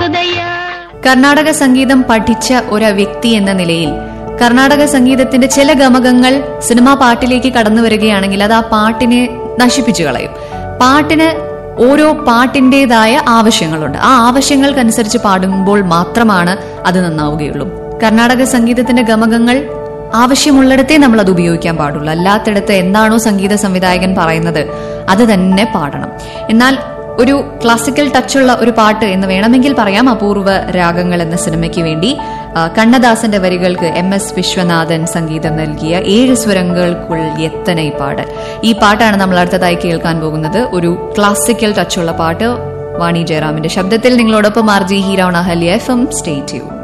കേൾക്കുതയ്യാ കർണാടക സംഗീതം പഠിച്ച ഒരു വ്യക്തി എന്ന നിലയിൽ കർണാടക സംഗീതത്തിന്റെ ചില ഗമകങ്ങൾ സിനിമാ പാട്ടിലേക്ക് കടന്നു വരികയാണെങ്കിൽ അത് ആ പാട്ടിനെ നശിപ്പിച്ചു കളയും പാട്ടിന് ഓരോ പാട്ടിന്റേതായ ആവശ്യങ്ങളുണ്ട് ആ ആവശ്യങ്ങൾക്കനുസരിച്ച് പാടുമ്പോൾ മാത്രമാണ് അത് നന്നാവുകയുള്ളൂ കർണാടക സംഗീതത്തിന്റെ ഗമകങ്ങൾ ആവശ്യമുള്ളിടത്തേ നമ്മൾ അത് ഉപയോഗിക്കാൻ പാടുള്ളൂ അല്ലാത്തിടത്ത് എന്താണോ സംഗീത സംവിധായകൻ പറയുന്നത് അത് തന്നെ പാടണം എന്നാൽ ഒരു ക്ലാസിക്കൽ ടച്ചുള്ള ഒരു പാട്ട് എന്ന് വേണമെങ്കിൽ പറയാം അപൂർവ രാഗങ്ങൾ എന്ന സിനിമയ്ക്ക് വേണ്ടി ആ, കണ്ണദാസന്റെ വരികൾക്ക് എം എസ് വിശ്വനാഥൻ സംഗീതം നൽകിയ ഏഴ് സ്വരങ്ങൾക്കുൾ എത്തന ഈ പാടൽ ഈ പാട്ടാണ് നമ്മൾ അടുത്തതായി കേൾക്കാൻ പോകുന്നത് ഒരു ക്ലാസിക്കൽ ടച്ചുള്ള പാട്ട് വാണി ജയറാമിന്റെ ശബ്ദത്തിൽ നിങ്ങളോടൊപ്പം ആർ ജി ഹീറോൺ Ahalya F M stay tune